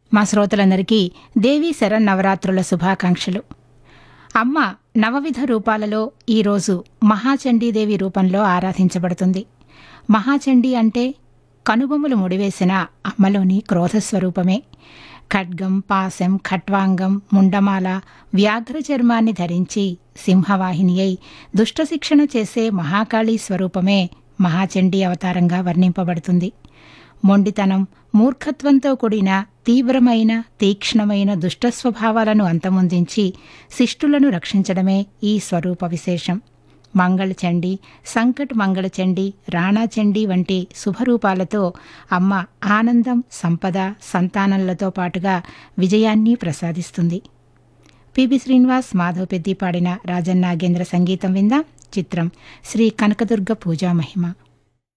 మా శ్రోతలందరికీ దేవీ శరన్నవరాత్రుల శుభాకాంక్షలు అమ్మ నవవిధ రూపాలలో ఈరోజు మహాచండీదేవి రూపంలో ఆరాధించబడుతుంది మహాచండీ అంటే కనుబొమ్మలు ముడివేసిన అమ్మలోని క్రోధస్వరూపమే ఖడ్గం పాశం ఖట్వాంగం ముండమాల వ్యాఘ్ర చర్మాన్ని ధరించి సింహవాహిని అయి దుష్టశిక్షణ చేసే మహాకాళీ స్వరూపమే మహాచండీ అవతారంగా వర్ణింపబడుతుంది మొండితనం మూర్ఖత్వంతో కూడిన తీవ్రమైన తీక్ష్ణమైన దుష్ట స్వభావాలను అంతమొందించి శిష్టులను రక్షించడమే ఈ స్వరూప విశేషం మంగళచండి సంకట్ మంగళచండి రాణాచండి వంటి శుభరూపాలతో అమ్మ ఆనందం సంపద సంతానములతో పాటుగా విజయాన్ని ప్రసాదిస్తుంది పిబి శ్రీనివాస్ మాధవ్ పెద్ది పాడిన రాజన్నాగేంద్ర సంగీతం విందాం చిత్రం శ్రీ కనకదుర్గ పూజా మహిమ